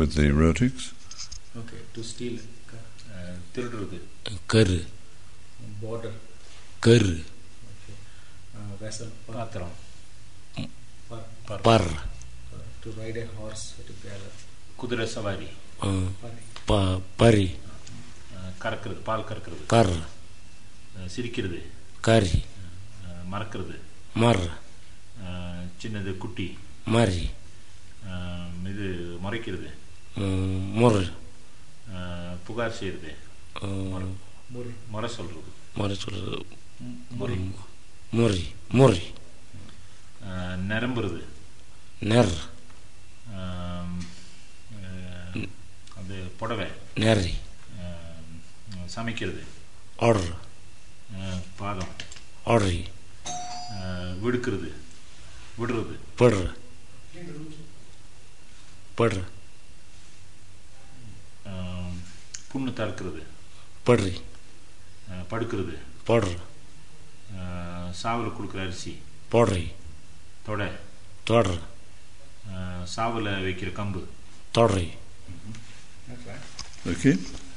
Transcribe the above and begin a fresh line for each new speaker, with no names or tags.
with the erotics.
Okay to steal திருடுறது
கரு
border
கரு
ஓகே வெசல்
பாத்திரம்
பர்
to ride a horse to கேலர்
குதிரை சவாரி
ஆ, ப பரி
அஹ், கறக்கிறது பால் கறக்கிறது
கர்
அஹ், சிரிக்கிறது
கரி
அஹ், மறக்கிறது
மர்
அஹ், சின்னது குட்டி
மரி
அஹ், இது முறைக்கிறது
ம், முர்
அஹ், புகார் செய்கிறது
ம்,
முறை
முறை சொல்கிறது
முறை சொல்றது
முறை
முறி முறி
அஹ், நிரம்புறது
நெர்
அஹ், அஹ், அது புடவை
நெறி
அஹ், சமைக்கிறது
ஒர்
அஹ், பாதம்
ஒரி
அஹ், விடுக்கிறது விடுறது
படுற படுற
அஹ், புண்ணு தடுக்கிறது
படுறி
அஹ், படுக்கிறது
போடுற
அஹ், சாவில் கொடுக்குற அரிசி
போடுறி
தொடை
தொடர்
அஹ், சாவில் வைக்கிற கம்பு
தொடரி
That's right.
Okay?